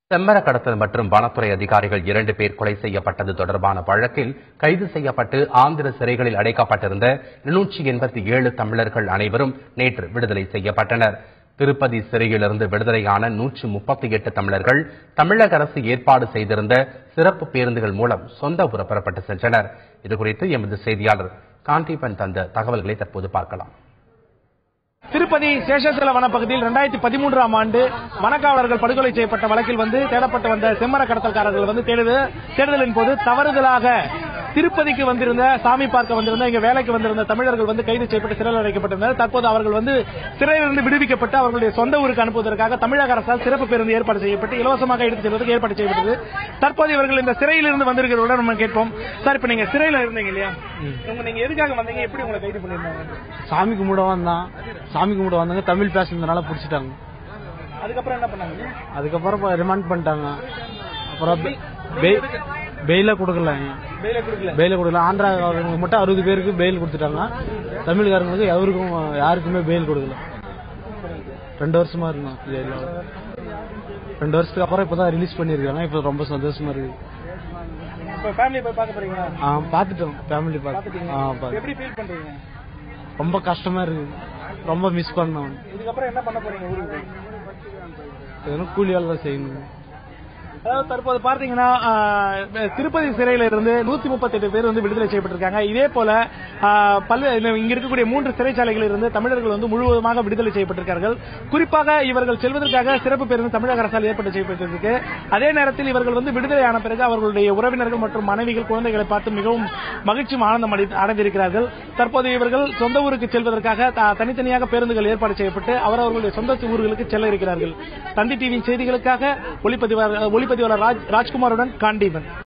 செம்மர கடத்தல் மற்றும் வனத்துறை அதிகாரிகள் இரண்டு பேர் கொலை செய்யப்பட்டது தொடர்பான வழக்கில் கைது செய்யப்பட்டு ஆந்திர சிறைகளில் அடைக்கப்பட்டிருந்த இருநூற்றி எண்பத்தி ஏழு தமிழர்கள் அனைவரும் நேற்று விடுதலை செய்யப்பட்டனர் திருப்பதி சிறையிலிருந்து விடுதலையான நூற்று முப்பத்தி எட்டு தமிழர்கள் தமிழக அரசு ஏற்பாடு செய்திருந்த சிறப்பு பேருந்துகள் மூலம் சொந்த ஊர் புறப்பட்டு சென்றனர் இதுகுறித்து எமது செய்தியாளர் காந்திபன் தந்த தகவல்களை தற்போது பார்க்கலாம் திருப்பதி சேஷாசல வனப்பகுதியில் இரண்டாயிரத்தி பதிமூன்றாம் ஆண்டு வனக்காவலர்கள் படுகொலை செய்யப்பட்ட வழக்கில் வந்து தேடப்பட்டு வந்த செம்மர கடத்தல்காரர்கள் வந்து தேடுது தேடுதலின் போது தவறுதலாக திருப்பதிக்கு வந்திருந்த சாமி பார்க்க வந்திருந்த இங்க வேலைக்கு வந்திருந்த தமிழர்கள் வந்து கைது செய்யப்பட்டு சிறையில் அடைக்கப்பட்டிருந்தனர் தற்போது அவர்கள் வந்து சிறையிலிருந்து விடுவிக்கப்பட்டு அவர்களுடைய சொந்த ஊருக்கு அனுப்புவதற்காக தமிழக அரசால் சிறப்பு பேருந்து ஏற்பாடு செய்யப்பட்டு இலவசமாக எடுத்துச் செல்வதற்கு ஏற்பாடு செய்யப்பட்டது தற்போது இவர்கள் இந்த சிறையிலிருந்து வந்திருக்கிறவர்கள் நம்ம கேட்போம் சார் இப்ப நீங்க சிறையில இருந்தீங்க இல்லையா உங்க நீங்க எதுக்காக வந்தீங்க எப்படி உங்களை கைது பண்ணிருந்தாங்க சாமி கும்பிட வந்தான் சாமி கும்பிட வந்தாங்க தமிழ் பேசுனதுனால பிடிச்சிட்டாங்க அதுக்கப்புறம் என்ன பண்ணாங்க அதுக்கப்புறம் ரிமாண்ட் பண்ணிட்டாங்க அப்புறம் பெய்- பெயில கொடுக்கல வேலை கொடுக்கல பெயில கொடுக்கல ஆந்திராக்காரங்களுக்கு மட்டும் அறுபது பேருக்கு பெயில் கொடுத்துட்டாங்க தமிழ்காரங்களுக்கு எவருக்கும் யாருக்குமே பெயில் கொடுக்கல ரெண்டு வருஷமா இருந்தோம் ஜெயில்ல ரெண்டு வருஷத்துக்கு அப்புறம் இப்பதான் ரிலீஸ் பண்ணிருக்காங்க இப்ப ரொம்ப சந்தோஷமா இருக்கு இப்ப ஃபேமிலி போய் பார்க்க போறீங்களா ஆ, பாத்துட்டோம் ஃபேமிலி பார்த்து ஆ, பாத்து. எப்படி ஃபீல் பண்றீங்க ரொம்ப கஷ்டமா இருக்கு ரொம்ப மிஸ் பண்ணோம் இதுக்கப்புறம் என்ன பண்ண போறீங்க ஊருக்கு எதனா கூலி வேலை தான் செய்யணும் அதாவது தற்போது பார்த்தீங்கன்னா ஆஹ், திருப்பதி சிறையில இருந்து நூத்தி முப்பத்தெட்டு பேர் வந்து விடுதலை செய்யப்பட்டிருக்காங்க இதே போல ஆஹ், பல்வே இங்க இருக்கக்கூடிய மூன்று சிறைச்சாலைகளில் இருந்து தமிழர்கள் வந்து முழுவதுமாக விடுதலை செய்யப்பட்டிருக்கார்கள் குறிப்பாக இவர்கள் செல்வதற்காக சிறப்பு பேருந்து தமிழக அரசால் ஏற்பாடு செய்யப்பட்டிருக்கு அதே நேரத்தில் இவர்கள் வந்து விடுதலையான பிறகு அவர்களுடைய உறவினர்கள் மற்றும் மனைவிகள் குழந்தைகளை பார்த்து மிகவும் மகிழ்ச்சியும் ஆனந்தம் அடை- அடைந்திருக்கிறார்கள் தற்போது இவர்கள் சொந்த ஊருக்கு செல்வதற்காக த- தனித்தனியாக பேருந்துகள் ஏற்பாடு செய்யப்பட்டு அவரவர்களுடைய சொந்த ஊர்களுக்கு செல்ல இருக்கிறார்கள் தந்தி டிவியின் செய்திகளுக்காக ஒளிப்பதிவாளர் ஒளிப்பதிவாளர் ராஜ் ராஜ்குமாருடன் காண்டீவன்